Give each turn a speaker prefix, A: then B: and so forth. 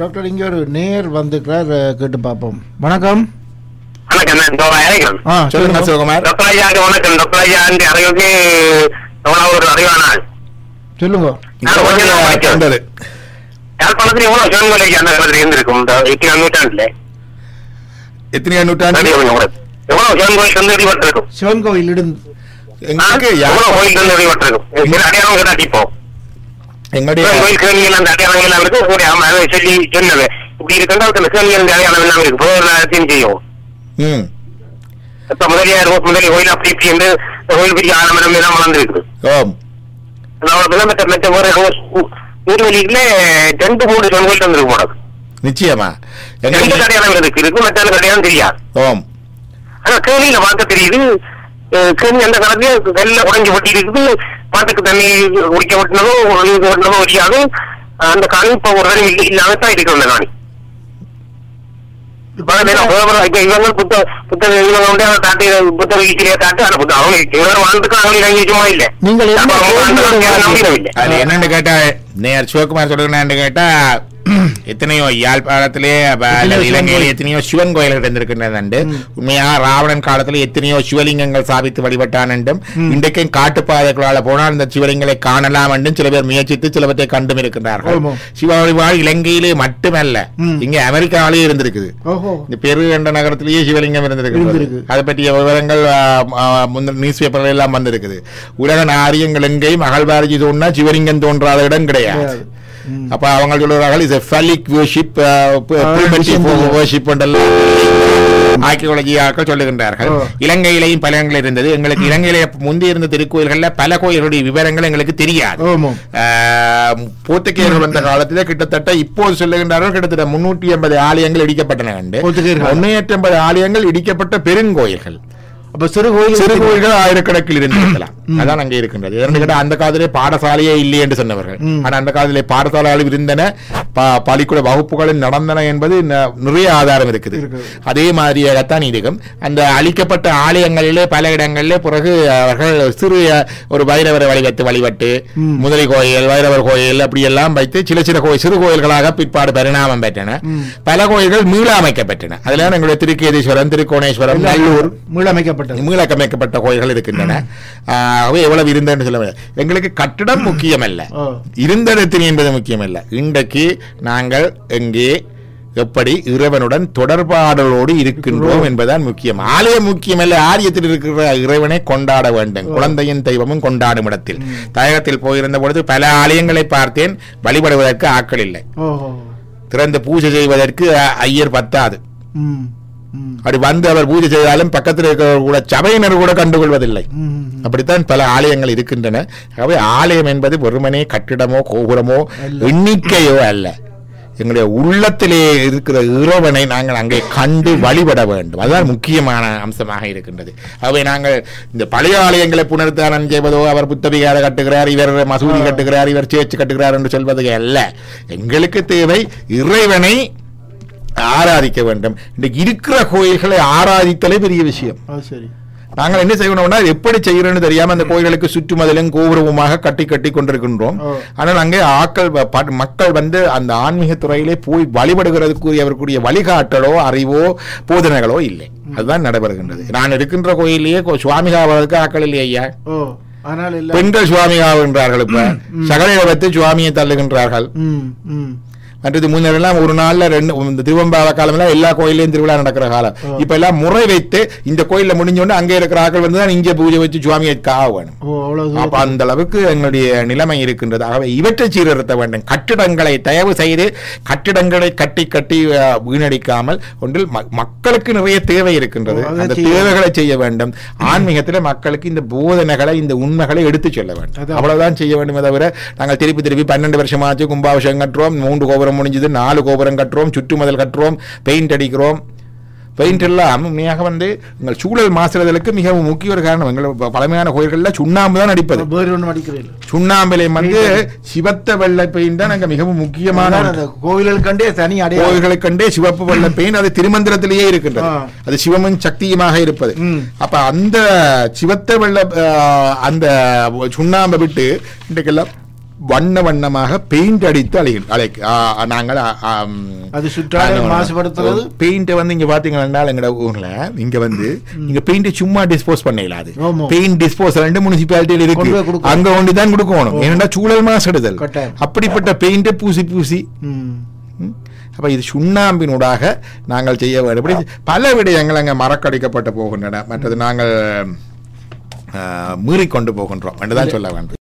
A: Doctor இங்கே ஒரு நேர் வந்துக்கிறார் அஹ், கேட்டு பார்ப்போம் வணக்கம்
B: வணக்கம் நான் தோவா இறைகன்
A: ஆ
C: சொல்லுங்க
A: சொல்லுங்க
C: சிவகுமார்
B: டாக்டர் ஐயாக்கு வணக்கம் டாக்டர் ஐயா அந்த அறிவுக்கு எவ்வளவு ஒரு அறிவான ஆள்
A: சொல்லுங்க
B: நான் கொஞ்சம் தான் படிச்சேன்.
C: கண்டது
B: யாழ்ப்பாணத்துல எவ்வளவு சிவன்கொலைக்கு அந்த காலத்துல இருந்திருக்கும் இந்த எட்டாம் நூற்றாண்டுல
C: எத்தனை நூற்றாண்டு
B: நன்றி கொஞ்சம் கூட. எவ்வளவு சிவன்கோயில் வந்து இடிபட்டிருக்கும்
A: சிவன் கோயில் இடும்
C: எங்களுக்கு யா-
B: எவ்வளவு கோயில் வந்து இடிபட்டிருக்கும் சில அடையாளம் கேட்டாட்டிப்போம்
C: எங்களுடைய
B: கோயில் கேணிகள் அந்த அடையாளங்கள் எல்லாம் இருக்கு கூட ஆமா அதை சொல்லி சொன்னது இப்படி இருக்கின்ற அந்த கேணிகள் அந்த அடையாளம் எல்லாம் இருக்கு போகிறதையும் செய்யும்
C: ம்
B: இப்ப முதலியார் முதலி கோயில் அப்படி இப்படி என்று கோயில் பெரிய ஆலமரம் எல்லாம் வளர்ந்துருக்குது
C: ஓம்
B: மற்ற மற்ற ஒரு ஊர்வலிக்குல ரெண்டு மூணு கோயில் வந்துருக்கு போனது
C: நிச்சயமா
B: ரெண்டு
C: எங்களுக்கு
B: கடையாளம் இருக்கு இருக்கு மற்ற கடையாளம் தெரியாது
C: ஓம்
B: ஆனா கேணியில பார்க்க தெரியுது அஹ் கேணி அந்த காலத்துல வெள்ள உடைஞ்சு ஒட்டி இருக்குது பாட்டுக்கு தண்ணி குடிக்க ஒட்டினதும் ஒழுங்கு ஒட்டினதும் ஒடியாது அந்த காணி இப்ப ஒரு தடவை இல்ல இல்லாம தான் இருக்கு அந்த காணி இப்ப அதுல நான் போக- இப்ப இவங்க புத்த புத்த இவங்க வந்து அதை தாட்டி புத்த வீச்சிலேயே தாட்டி அந்த புத்த அவங்க இவர் வாழ்ந்துக்கு அவங்க இறங்கி சும்மா இல்ல
A: நீங்கள் என்ன
B: அப்ப அவங்க
A: கோயிலோட
B: வாழ்ந்தவங்க நம்பினோம் இல்ல
C: அது என்னன்னு கேட்டா நேர் சிவகுமார் சொல்றேன்னு கேட்டா எத்தனையோ யாழ்ப்பாணத்திலே அப்ப அல்லது இலங்கையில எத்தனையோ சிவன் கோயில்கள் இருந்திருக்கின்றன உண்மையா ராவணன் காலத்துல எத்தனையோ சிவலிங்கங்கள் சாபித்து வழிபட்டான் என்றும் இன்றைக்கும் காட்டுப்பாதைகளால போனால் அந்த சிவலிங்கங்களை காணலாம் என்றும் சில பேர் முயற்சித்து சிலவற்றை கண்டும் இருக்கின்றார்கள்
A: ஆமாம்.
C: சிவ வழிபாடு இலங்கையிலே மட்டுமல்ல
A: ம்.
C: இங்க அமெரிக்காவிலேயே இருந்திருக்குது
A: ஓஹோ
C: இந்த பெரு என்ற நகரத்திலேயே சிவலிங்கம் இருந்திருக்கு
A: இருந்திருக்கு.
C: அதை பற்றிய விவரங்கள் நியூஸ் பேப்பர்ல எல்லாம் வந்திருக்குது உலக நாரியங்கள் எங்கேயும் அகழ்வாராய்ச்சி தோன்றா சிவலிங்கம் தோன்றாத இடம் கிடையாது
A: கிடையாது. ம்.
C: அப்ப அவங்க சொல்றார்கள் இஸ் ஃபலிக் வர்ஷிப்
A: விஷயம் தெரியும்.
C: வர்ஷிப் ஆர்கியோலஜி ஆட்கள் சொல்லுகின்றார்கள்
A: ஓ.
C: இலங்கையிலையும் பல இடங்கள் இருந்தது எங்களுக்கு இலங்கையில முந்தி இருந்த திருக்கோயில்கள்ல பல கோயில்களுடைய விவரங்கள் எங்களுக்கு தெரியாது
A: ஆமாம்
C: ஆஹ், போர்த்துகேயர்கள் வந்த காலத்துல கிட்டத்தட்ட இப்போது சொல்லுகின்றார்கள் கிட்டத்தட்ட முன்னூற்றி எண்பது ஆலயங்கள் இடிக்கப்பட்டன கண்டு
A: போர்த்துகேயர்கள்.
C: முன்னூற்றி எண்பது ஆலயங்கள் இடிக்கப்பட்ட பெருங்கோயில்கள்
A: அப்ப சிறு கோயில்
C: சிறு கோயில்கள் ஆயிரக்கணக்கில் இருந்திருக்கலாம் அதான் அங்கே இருக்கின்றது இரண்டு கேட்டா அந்த காலத்திலே பாடசாலையே இல்லை என்று சொன்னவர்கள்
A: ம்.
C: ஆனா அந்த காலத்திலே பாடசாலைகள் இருந்தன ப- பள்ளிக்கூட வகுப்புகளும் நடந்தன என்பது ந- நிறைய ஆதாரம் இருக்குது
A: இருக்குது.
C: அதே மாதிரியாகத்தான் இதுக்கும் அந்த அழிக்கப்பட்ட ஆலயங்களிலே பல இடங்களிலே பிறகு அவர்கள் சிறு ஒரு வைரவரை வழிபட்டு வழிபட்டு
A: ம்.
C: முதலி கோயில் வைரவர் கோயில் அப்படி எல்லாம் வைத்து சில சில கோயில் சிறு கோயில்களாக பிற்பாடு பரிணாமம் பெற்றன
A: ம்.
C: பல கோயில்கள் மீளமைக்கப்பட்டன அதுல எங்களுடைய திருக்கேதீஸ்வரம் திருக்கோணேஸ்வரம் நல்லூர்
A: மீளமைக்கப்பட்டது
C: மீளக்கமைக்கப்பட்ட கோயில்கள் இருக்கின்றன ஆகவே எவ்வளவு இருந்தன்னு சொல்ல முடியாது. எங்களுக்கு கட்டிடம் முக்கியமல்ல
A: ஓ.
C: இருந்த இடத்தினி என்பது முக்கியமல்ல இன்றைக்கு நாங்கள் எங்கே எப்படி இறைவனுடன் தொடர்பாடலோடு இருக்கின்றோம் என்பதுதான் முக்கியம் ஆலயம் முக்கியமல்ல ஆலயத்தில் இருக்கிற இறைவனை கொண்டாட வேண்டும் குழந்தையின் தெய்வமும் கொண்டாடும் இடத்தில் தாயகத்தில் போயிருந்த பொழுது பல ஆலயங்களை பார்த்தேன் வழிபடுவதற்கு ஆட்கள் இல்லை
A: ஓஹோ
C: திறந்து பூஜை செய்வதற்கு அ- ஐயர் பத்தாது
A: ம் ம்
C: அப்படி வந்து அவர் பூஜை செய்தாலும் பக்கத்தில் இருக்கிறவர் கூட சபையினர் கூட கண்டுகொள்வதில்லை
A: ம்
C: அப்படித்தான் பல ஆலயங்கள் இருக்கின்றன ஆகவே ஆலயம் என்பது வெறுமனே கட்டிடமோ கோபுரமோ
A: அல்ல.
C: எண்ணிக்கையோ அல்ல எங்களுடைய உள்ளத்திலே இருக்கிற இறைவனை நாங்கள் அங்கே கண்டு வழிபட வேண்டும் அதுதான் முக்கியமான அம்சமாக இருக்கின்றது ஆகவே நாங்கள் இந்த பழைய ஆலயங்களை புனருத்தானம் செய்வதோ அவர் புத்தபிகார கட்டுகிறார் இவர் மசூதி கட்டுகிறார் இவர் சேர்ச்சு கட்டுகிறார் என்று சொல்வது அல்ல எங்களுக்கு தேவை இறைவனை ஆராதிக்க வேண்டும் இன்றைக்கு இருக்கிற கோயில்களை ஆராதித்தலே பெரிய விஷயம்
A: அது சரி
C: நாங்கள் என்ன செய்யணும்னா எப்படி செய்யறோம்னு தெரியாம அந்த கோயில்களுக்கு சுற்றுமதிலும் கோபுரமுமாக கட்டி கட்டி கொண்டிருக்கின்றோம்
A: ஓ.
C: ஆனால் அங்கே ஆக்கள் வ- ப- மக்கள் வந்து அந்த ஆன்மீக துறையிலே போய் வழிபடுகிறதுக்குரிய அவருக்குரிய வழிகாட்டலோ அறிவோ போதனைகளோ இல்லை அதுதான் நடைபெறுகின்றது நான் இருக்கின்ற கோயிலேயே கோ- சுவாமிகாவதற்கு ஆக்கள் இல்லையா ஐயா
A: ஓ அதனால இல்ல
C: பெண்கள் சுவாமிகாவுகின்றார்கள் இப்ப சகலையை வைத்து சுவாமியை தள்ளுகின்றார்கள்
A: ம் ம்
C: மற்றது முன்னெல்லாம் ஒரு நாள்ல ரெண்டு இந்த திருவம்பாவ காலம்லாம் எல்லா கோயிலையும் திருவிழா நடக்கிற காலம் இப்ப எல்லாம் முறை வைத்து இந்த கோயில்ல முடிஞ்சோடனே அங்கே இருக்கிற ஆட்கள் வந்து தான் இங்கே பூஜை வச்சு சுவாமியை காவ வேணும்
A: ஓ அவ்வளவு
C: அப்ப
A: தூரம்.
C: அந்த அளவுக்கு எங்களுடைய நிலைமை இருக்கின்றது ஆகவே இவற்றை சீர்திருத்த வேண்டும் கட்டிடங்களை தயவு செய்து கட்டிடங்களை கட்டி கட்டி அஹ், வீணடிக்காமல் ஒன்றில் ம- மக்களுக்கு நிறைய தேவை இருக்கின்றது
A: ஓ, அதை
C: அந்த
A: செய்ய
C: தேவைகளை செய்ய வேண்டும் ஆன்மீகத்தில் மக்களுக்கு இந்த போதனைகளை இந்த உண்மைகளை எடுத்து சொல்ல வேண்டும்
A: அதான்.
C: அவ்வளவுதான் செய்ய வேண்டுமே தவிர நாங்கள் திருப்பி திருப்பி பன்னெண்டு வருஷமாச்சு கும்பாபிஷேகம் கட்டுறோம் மூன்று கோபுரம் முடிஞ்சது நாலு கோபுரம் கட்டுறோம் சுற்றுமதல் கட்டுறோம் பெயிண்ட் அடிக்கிறோம் பெயிண்ட் எல்லாம் உண்மையாக வந்து எங்கள் சூழல் மாசுறதற்கு மிகவும் முக்கிய ஒரு காரணம் எங்கள் ப- பழமையான கோயில்களில் சுண்ணாம்பு தான் அடிப்பது
A: வேறு ஒன்றும் அடிக்கிறேன்
C: சுண்ணாம்பிலே வந்து சிவத்த வெள்ளை பெயிண்ட் தான் அங்க மிகவும் முக்கியமான ஒன்று.
A: அந்த கோயில்கள் கண்டே தனி அடையாளம்
C: கோயில்களை கண்டே சிவப்பு வெள்ளை பெயிண்ட் அது திருமந்திரத்திலேயே இருக்கின்றது
A: ஆ.
C: அது சிவமும் சக்தியுமாக இருப்பது
A: ம்.
C: அப்ப அந்த சிவத்த வெள்ள அஹ், அந்த சுண்ணாம்பை விட்டு இன்றைக்கெல்லாம் வண்ண வண்ணமாக பெயிண்ட் அடித்து அழை அழை ஆ, நாங்கள் ஆ, ஆம்,
A: அது சுற்றாடல் மாசுபடுத்துறது?
C: பெயிண்ட் வந்து இங்க பாத்தீங்கன்னா எங்கட ஊர்ல இங்க வந்து இங்க பெயிண்ட் சும்மா டிஸ்போஸ் பண்ண இயலாது
A: ஆமா.
C: பெயிண்ட் டிஸ்போஸ் ரெண்டு முனிசிபாலிட்டியில இருக்கு
A: கொண்டு போய் கொடுக்கணும்.
C: அங்க ஒண்டி தான் கொடுக்கணும் ஏன்னா சூழல் மாசடுதல்
A: கட்டாயம்.
C: அப்படிப்பட்ட பெயிண்டை பூசி பூசி
A: ம்.
C: ம். அப்ப இது சுண்ணாம்பினூடாக நாங்கள் செய்ய வேண்டும் இப்படி பல விடயங்கள் அங்கே மறக்கடிக்கப்பட்டு போகின்றன மற்றது நாங்கள் ஆ, மீறிக்கொண்டு போகின்றோம் என்றுதான் சொல்ல வேண்டும்